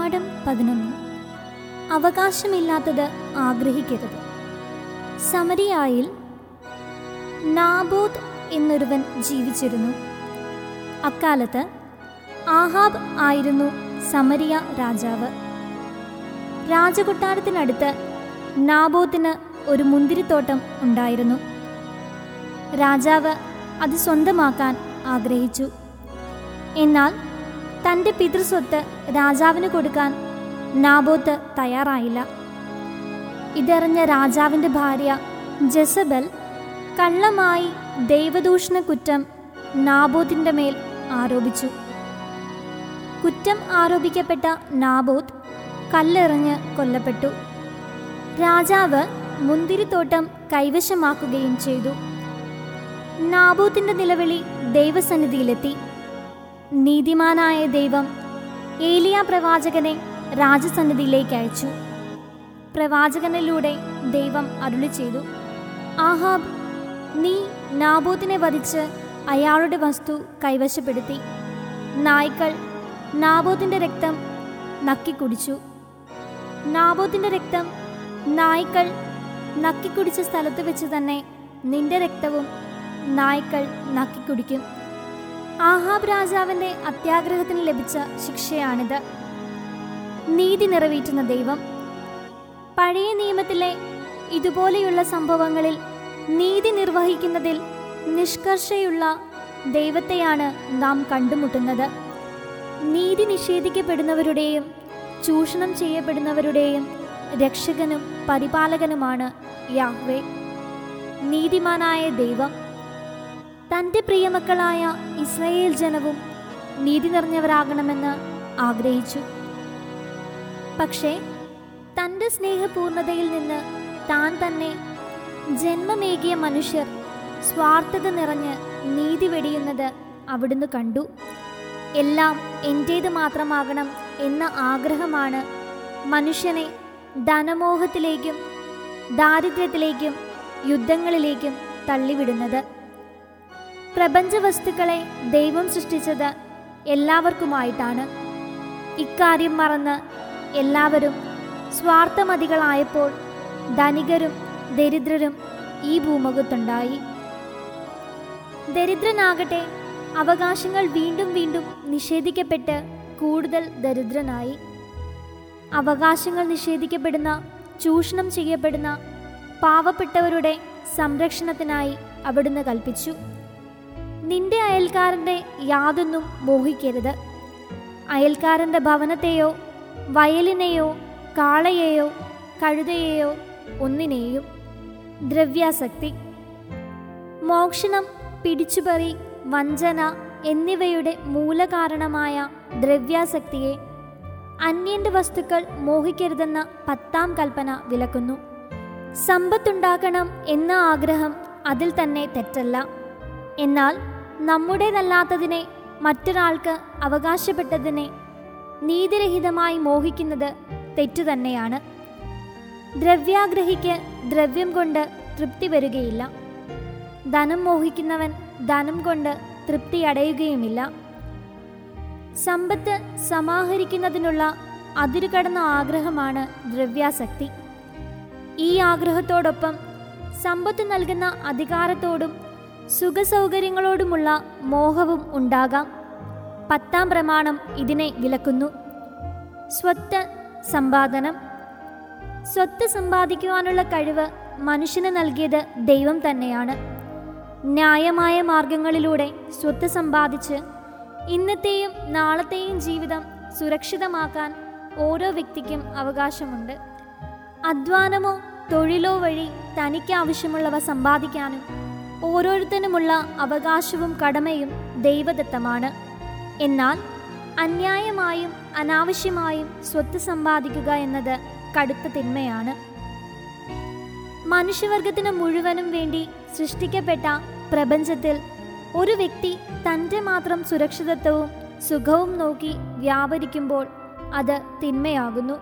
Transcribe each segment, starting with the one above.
പാഠം പതിനൊന്ന് അവകാശമില്ലാത്തത് ആഗ്രഹിക്കരുത് സമരിയായിൽ നാബോത്ത് എന്നൊരുവൻ ജീവിച്ചിരുന്നു അക്കാലത്ത് ആഹാബ് ആയിരുന്നു സമരിയ രാജാവ് രാജകൊട്ടാരത്തിനടുത്ത് നാബോത്തിന് ഒരു മുന്തിരിത്തോട്ടം ഉണ്ടായിരുന്നു രാജാവ് അത് സ്വന്തമാക്കാൻ ആഗ്രഹിച്ചു എന്നാൽ തൻ്റെ പിതൃസ്വത്ത് രാജാവിന് കൊടുക്കാൻ നാബോത്ത് തയ്യാറായില്ല ഇതറിഞ്ഞ രാജാവിൻ്റെ ഭാര്യ ജസബൽ കള്ളമായി ദൈവദൂഷണ കുറ്റം നാബോത്തിൻ്റെ മേൽ ആരോപിച്ചു കുറ്റം ആരോപിക്കപ്പെട്ട നാബോത്ത് കല്ലെറിഞ്ഞ് കൊല്ലപ്പെട്ടു രാജാവ് മുന്തിരിത്തോട്ടം കൈവശമാക്കുകയും ചെയ്തു നാബൂത്തിന്റെ നിലവിളി ദൈവസന്നിധിയിലെത്തി നീതിമാനായ ദൈവം ഏലിയ പ്രവാചകനെ രാജസന്നിധിയിലേക്ക് അയച്ചു പ്രവാചകനിലൂടെ ദൈവം അരുളി ചെയ്തു ആഹാബ് നീ നാബൂത്തിനെ വധിച്ച് അയാളുടെ വസ്തു കൈവശപ്പെടുത്തി നായ്ക്കൾ നാബോത്തിന്റെ രക്തം നക്കിക്കുടിച്ചു നാബോത്തിന്റെ രക്തം നായ്ക്കൾ നക്കിക്കുടിച്ച സ്ഥലത്ത് വെച്ച് തന്നെ നിന്റെ രക്തവും നായ്ക്കൾ നക്കിക്കുടിക്കും ആഹാബ് രാജാവിന്റെ അത്യാഗ്രഹത്തിന് ലഭിച്ച ശിക്ഷയാണിത് നീതി നിറവേറ്റുന്ന ദൈവം പഴയ നിയമത്തിലെ ഇതുപോലെയുള്ള സംഭവങ്ങളിൽ നീതി നിർവഹിക്കുന്നതിൽ നിഷ്കർഷയുള്ള ദൈവത്തെയാണ് നാം കണ്ടുമുട്ടുന്നത് നീതി നിഷേധിക്കപ്പെടുന്നവരുടെയും ചൂഷണം ചെയ്യപ്പെടുന്നവരുടെയും രക്ഷകനും പരിപാലകനുമാണ് യാഹ്വേ നീതിമാനായ ദൈവം തൻ്റെ പ്രിയമക്കളായ ഇസ്രയേൽ ജനവും നീതി നിറഞ്ഞവരാകണമെന്ന് ആഗ്രഹിച്ചു പക്ഷേ തൻ്റെ സ്നേഹപൂർണതയിൽ നിന്ന് താൻ തന്നെ ജന്മമേകിയ മനുഷ്യർ സ്വാർത്ഥത നിറഞ്ഞ് നീതി വെടിയുന്നത് അവിടുന്ന് കണ്ടു എല്ലാം എൻ്റേത് മാത്രമാകണം എന്ന ആഗ്രഹമാണ് മനുഷ്യനെ ധനമോഹത്തിലേക്കും ദാരിദ്ര്യത്തിലേക്കും യുദ്ധങ്ങളിലേക്കും തള്ളിവിടുന്നത് പ്രപഞ്ച വസ്തുക്കളെ ദൈവം സൃഷ്ടിച്ചത് എല്ലാവർക്കുമായിട്ടാണ് ഇക്കാര്യം മറന്ന് എല്ലാവരും സ്വാർത്ഥമതികളായപ്പോൾ ധനികരും ദരിദ്രരും ഈ ഭൂമുഖത്തുണ്ടായി ദരിദ്രനാകട്ടെ അവകാശങ്ങൾ വീണ്ടും വീണ്ടും നിഷേധിക്കപ്പെട്ട് കൂടുതൽ ദരിദ്രനായി അവകാശങ്ങൾ നിഷേധിക്കപ്പെടുന്ന ചൂഷണം ചെയ്യപ്പെടുന്ന പാവപ്പെട്ടവരുടെ സംരക്ഷണത്തിനായി അവിടുന്ന് കൽപ്പിച്ചു നിന്റെ അയൽക്കാരൻ്റെ യാതൊന്നും മോഹിക്കരുത് അയൽക്കാരൻ്റെ ഭവനത്തെയോ വയലിനെയോ കാളയെയോ കഴുതയെയോ ഒന്നിനെയും ദ്രവ്യാസക്തി മോഷണം പിടിച്ചുപറി വഞ്ചന എന്നിവയുടെ മൂലകാരണമായ ദ്രവ്യാസക്തിയെ അന്യന്റെ വസ്തുക്കൾ മോഹിക്കരുതെന്ന പത്താം കൽപ്പന വിലക്കുന്നു സമ്പത്തുണ്ടാക്കണം എന്ന ആഗ്രഹം അതിൽ തന്നെ തെറ്റല്ല എന്നാൽ നമ്മുടേതല്ലാത്തതിനെ മറ്റൊരാൾക്ക് അവകാശപ്പെട്ടതിനെ നീതിരഹിതമായി മോഹിക്കുന്നത് തെറ്റുതന്നെയാണ് ദ്രവ്യാഗ്രഹിക്ക് ദ്രവ്യം കൊണ്ട് തൃപ്തി വരികയില്ല ധനം മോഹിക്കുന്നവൻ ധനം കൊണ്ട് തൃപ്തി അടയുകയുമില്ല സമ്പത്ത് സമാഹരിക്കുന്നതിനുള്ള അതിരുകടന്ന ആഗ്രഹമാണ് ദ്രവ്യാസക്തി ഈ ആഗ്രഹത്തോടൊപ്പം സമ്പത്ത് നൽകുന്ന അധികാരത്തോടും സുഖസൗകര്യങ്ങളോടുമുള്ള മോഹവും ഉണ്ടാകാം പത്താം പ്രമാണം ഇതിനെ വിലക്കുന്നു സ്വത്ത് സമ്പാദനം സ്വത്ത് സമ്പാദിക്കുവാനുള്ള കഴിവ് മനുഷ്യന് നൽകിയത് ദൈവം തന്നെയാണ് ന്യായമായ മാർഗങ്ങളിലൂടെ സ്വത്ത് സമ്പാദിച്ച് ഇന്നത്തെയും നാളത്തെയും ജീവിതം സുരക്ഷിതമാക്കാൻ ഓരോ വ്യക്തിക്കും അവകാശമുണ്ട് അധ്വാനമോ തൊഴിലോ വഴി തനിക്ക് ആവശ്യമുള്ളവ സമ്പാദിക്കാനും ഓരോരുത്തനുമുള്ള അവകാശവും കടമയും ദൈവദത്തമാണ് എന്നാൽ അന്യായമായും അനാവശ്യമായും സ്വത്ത് സമ്പാദിക്കുക എന്നത് കടുത്ത തിന്മയാണ് മനുഷ്യവർഗത്തിന് മുഴുവനും വേണ്ടി സൃഷ്ടിക്കപ്പെട്ട പ്രപഞ്ചത്തിൽ ഒരു വ്യക്തി തൻ്റെ മാത്രം സുരക്ഷിതത്വവും സുഖവും നോക്കി വ്യാപരിക്കുമ്പോൾ അത് തിന്മയാകുന്നു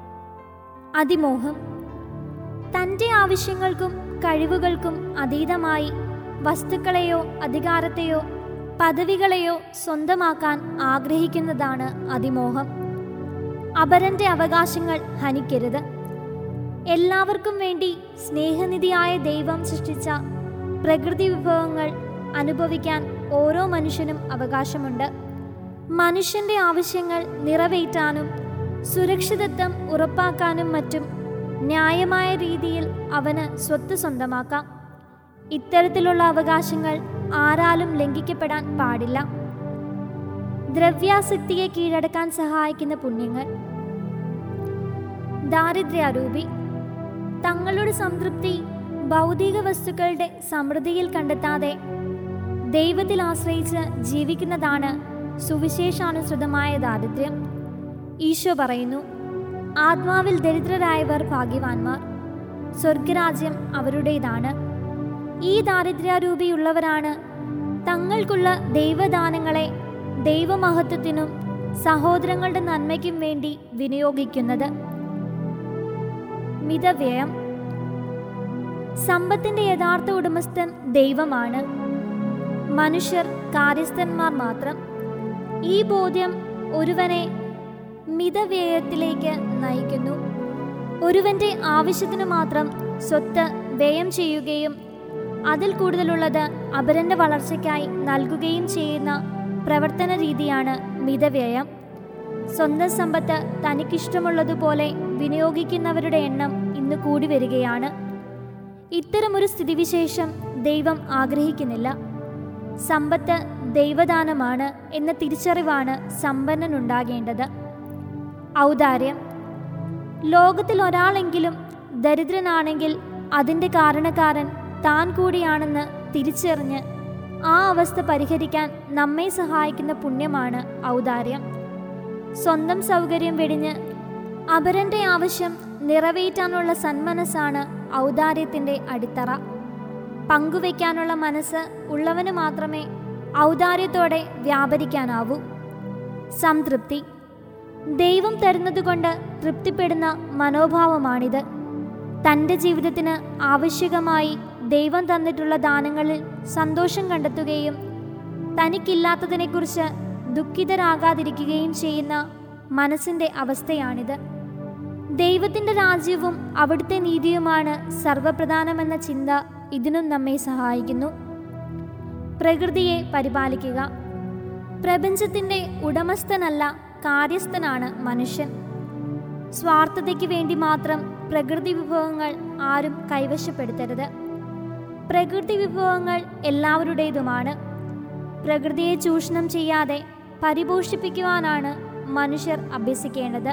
അതിമോഹം തൻ്റെ ആവശ്യങ്ങൾക്കും കഴിവുകൾക്കും അതീതമായി വസ്തുക്കളെയോ അധികാരത്തെയോ പദവികളെയോ സ്വന്തമാക്കാൻ ആഗ്രഹിക്കുന്നതാണ് അതിമോഹം അപരന്റെ അവകാശങ്ങൾ ഹനിക്കരുത് എല്ലാവർക്കും വേണ്ടി സ്നേഹനിധിയായ ദൈവം സൃഷ്ടിച്ച പ്രകൃതി വിഭവങ്ങൾ അനുഭവിക്കാൻ ഓരോ മനുഷ്യനും അവകാശമുണ്ട് മനുഷ്യന്റെ ആവശ്യങ്ങൾ നിറവേറ്റാനും സുരക്ഷിതത്വം ഉറപ്പാക്കാനും മറ്റും ന്യായമായ രീതിയിൽ അവന് സ്വത്ത് സ്വന്തമാക്കാം ഇത്തരത്തിലുള്ള അവകാശങ്ങൾ ആരാലും ലംഘിക്കപ്പെടാൻ പാടില്ല ദ്രവ്യാസക്തിയെ കീഴടക്കാൻ സഹായിക്കുന്ന പുണ്യങ്ങൾ ദാരിദ്ര്യാരൂപി തങ്ങളുടെ സംതൃപ്തി ഭൗതിക വസ്തുക്കളുടെ സമൃദ്ധിയിൽ കണ്ടെത്താതെ ദൈവത്തിൽ ആശ്രയിച്ച് ജീവിക്കുന്നതാണ് സുവിശേഷാനുസൃതമായ ദാരിദ്ര്യം ഈശോ പറയുന്നു ആത്മാവിൽ ദരിദ്രരായവർ ഭാഗ്യവാന്മാർ സ്വർഗരാജ്യം അവരുടേതാണ് ഈ ദാരിദ്ര്യാരൂപിയുള്ളവരാണ് തങ്ങൾക്കുള്ള ദൈവദാനങ്ങളെ ദൈവമഹത്വത്തിനും സഹോദരങ്ങളുടെ നന്മയ്ക്കും വേണ്ടി വിനിയോഗിക്കുന്നത് മിതവ്യയം സമ്പത്തിന്റെ യഥാർത്ഥ ഉടമസ്ഥൻ ദൈവമാണ് മനുഷ്യർ കാര്യസ്ഥന്മാർ മാത്രം ഈ ബോധ്യം ഒരുവനെ മിതവ്യയത്തിലേക്ക് നയിക്കുന്നു ഒരുവന്റെ ആവശ്യത്തിനു മാത്രം സ്വത്ത് വ്യയം ചെയ്യുകയും അതിൽ കൂടുതലുള്ളത് അപരന്റെ വളർച്ചയ്ക്കായി നൽകുകയും ചെയ്യുന്ന പ്രവർത്തന രീതിയാണ് മിതവ്യയം സ്വന്തം സമ്പത്ത് തനിക്കിഷ്ടമുള്ളതുപോലെ വിനിയോഗിക്കുന്നവരുടെ എണ്ണം ഇന്ന് കൂടി വരികയാണ് ഇത്തരമൊരു സ്ഥിതിവിശേഷം ദൈവം ആഗ്രഹിക്കുന്നില്ല സമ്പത്ത് ദൈവദാനമാണ് എന്ന തിരിച്ചറിവാണ് സമ്പന്നനുണ്ടാകേണ്ടത് ഔദാര്യം ലോകത്തിൽ ഒരാളെങ്കിലും ദരിദ്രനാണെങ്കിൽ അതിൻ്റെ കാരണക്കാരൻ താൻ കൂടിയാണെന്ന് തിരിച്ചറിഞ്ഞ് ആ അവസ്ഥ പരിഹരിക്കാൻ നമ്മെ സഹായിക്കുന്ന പുണ്യമാണ് ഔദാര്യം സ്വന്തം സൗകര്യം വെടിഞ്ഞ് അപരന്റെ ആവശ്യം നിറവേറ്റാനുള്ള സന്മനസ്സാണ് ഔദാര്യത്തിൻ്റെ അടിത്തറ പങ്കുവയ്ക്കാനുള്ള മനസ്സ് ഉള്ളവന് മാത്രമേ ഔദാര്യത്തോടെ വ്യാപരിക്കാനാവൂ സംതൃപ്തി ദൈവം തരുന്നതുകൊണ്ട് തൃപ്തിപ്പെടുന്ന മനോഭാവമാണിത് തൻ്റെ ജീവിതത്തിന് ആവശ്യകമായി ദൈവം തന്നിട്ടുള്ള ദാനങ്ങളിൽ സന്തോഷം കണ്ടെത്തുകയും തനിക്കില്ലാത്തതിനെക്കുറിച്ച് ദുഃഖിതരാകാതിരിക്കുകയും ചെയ്യുന്ന മനസ്സിൻ്റെ അവസ്ഥയാണിത് ദൈവത്തിൻ്റെ രാജ്യവും അവിടുത്തെ നീതിയുമാണ് സർവപ്രധാനമെന്ന ചിന്ത ഇതിനും നമ്മെ സഹായിക്കുന്നു പ്രകൃതിയെ പരിപാലിക്കുക പ്രപഞ്ചത്തിൻ്റെ ഉടമസ്ഥനല്ല കാര്യസ്ഥനാണ് മനുഷ്യൻ സ്വാർത്ഥതയ്ക്ക് വേണ്ടി മാത്രം പ്രകൃതി വിഭവങ്ങൾ ആരും കൈവശപ്പെടുത്തരുത് പ്രകൃതി വിഭവങ്ങൾ എല്ലാവരുടേതുമാണ് പ്രകൃതിയെ ചൂഷണം ചെയ്യാതെ പരിപോഷിപ്പിക്കുവാനാണ് മനുഷ്യർ അഭ്യസിക്കേണ്ടത്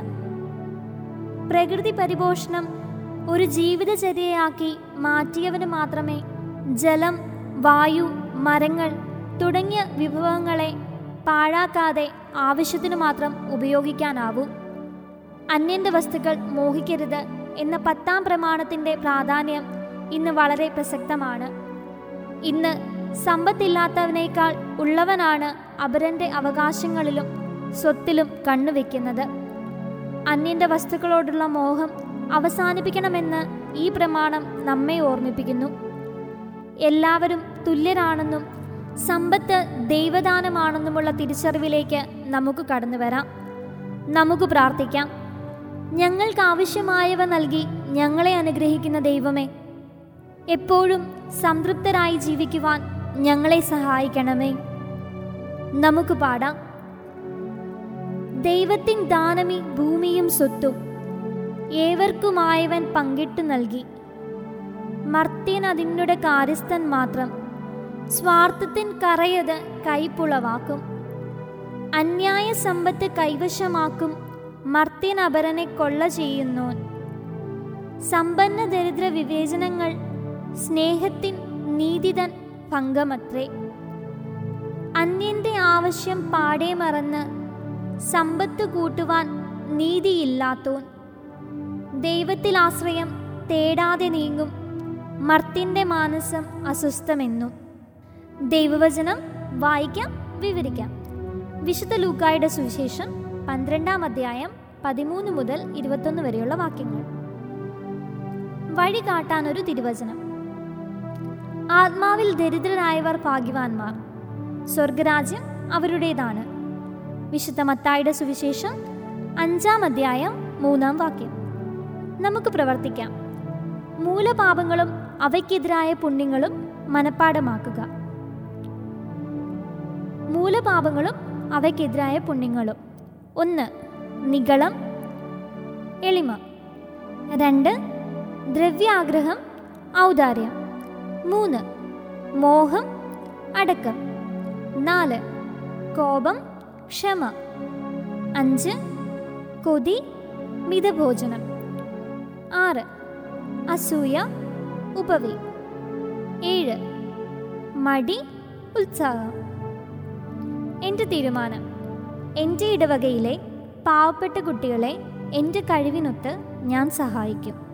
പ്രകൃതി പരിപോഷണം ഒരു ജീവിതചര്യയാക്കി മാറ്റിയവന് മാത്രമേ ജലം വായു മരങ്ങൾ തുടങ്ങിയ വിഭവങ്ങളെ പാഴാക്കാതെ ആവശ്യത്തിനു മാത്രം ഉപയോഗിക്കാനാവൂ അന്യന്റെ വസ്തുക്കൾ മോഹിക്കരുത് എന്ന പത്താം പ്രമാണത്തിൻ്റെ പ്രാധാന്യം ഇന്ന് വളരെ പ്രസക്തമാണ് ഇന്ന് സമ്പത്തില്ലാത്തവനേക്കാൾ ഉള്ളവനാണ് അപരന്റെ അവകാശങ്ങളിലും സ്വത്തിലും കണ്ണുവെക്കുന്നത് അന്യന്റെ വസ്തുക്കളോടുള്ള മോഹം അവസാനിപ്പിക്കണമെന്ന് ഈ പ്രമാണം നമ്മെ ഓർമ്മിപ്പിക്കുന്നു എല്ലാവരും തുല്യരാണെന്നും സമ്പത്ത് ദൈവദാനമാണെന്നുമുള്ള തിരിച്ചറിവിലേക്ക് നമുക്ക് കടന്നു വരാം നമുക്ക് പ്രാർത്ഥിക്കാം ഞങ്ങൾക്ക് ആവശ്യമായവ നൽകി ഞങ്ങളെ അനുഗ്രഹിക്കുന്ന ദൈവമേ എപ്പോഴും സംതൃപ്തരായി ജീവിക്കുവാൻ ഞങ്ങളെ സഹായിക്കണമേ നമുക്ക് പാടാം ദൈവത്തിൻ ദാനമി ഭൂമിയും സ്വത്തും ഏവർക്കുമായവൻ പങ്കിട്ടു നൽകി മർത്യൻ അതിനുടെ കാര്യസ്ഥൻ മാത്രം സ്വാർത്ഥത്തിൻ കറയത് കൈപ്പുളവാക്കും അന്യായ സമ്പത്ത് കൈവശമാക്കും മർത്യൻ അപരനെ കൊള്ള ചെയ്യുന്നോൻ സമ്പന്ന ദരിദ്ര വിവേചനങ്ങൾ സ്നേഹത്തിൻ നീതിതൻ ഭംഗമത്രേ അന്യന്റെ ആവശ്യം പാടെ മറന്ന് സമ്പത്ത് കൂട്ടുവാൻ നീതിയില്ലാത്തോൻ ദൈവത്തിൽ ആശ്രയം തേടാതെ നീങ്ങും മർത്യന്റെ മാനസം അസ്വസ്ഥമെന്നും ദൈവവചനം വായിക്കാം വിവരിക്കാം വിശുദ്ധ ലൂക്കായുടെ സുവിശേഷം പന്ത്രണ്ടാം അധ്യായം പതിമൂന്ന് മുതൽ ഇരുപത്തൊന്ന് വരെയുള്ള വാക്യങ്ങൾ വഴി കാട്ടാൻ ഒരു തിരുവചനം ആത്മാവിൽ ദരിദ്രരായവർ ഭാഗ്യവാന്മാർ സ്വർഗരാജ്യം അവരുടേതാണ് വിശുദ്ധ മത്തായുടെ സുവിശേഷം അഞ്ചാം അധ്യായം മൂന്നാം വാക്യം നമുക്ക് പ്രവർത്തിക്കാം മൂലപാപങ്ങളും അവയ്ക്കെതിരായ പുണ്യങ്ങളും മനഃപ്പാടമാക്കുക മൂലപാപങ്ങളും അവയ്ക്കെതിരായ പുണ്യങ്ങളും ഒന്ന് നിഗളം എളിമ രണ്ട് ദ്രവ്യാഗ്രഹം ഔദാര്യം മൂന്ന് മോഹം അടക്കം നാല് കോപം ക്ഷമ അഞ്ച് കൊതി മിതഭോജനം ആറ് അസൂയ ഉപവി ഏഴ് മടി ഉത്സാഹം എൻ്റെ തീരുമാനം എൻ്റെ ഇടവകയിലെ പാവപ്പെട്ട കുട്ടികളെ എൻ്റെ കഴിവിനൊത്ത് ഞാൻ സഹായിക്കും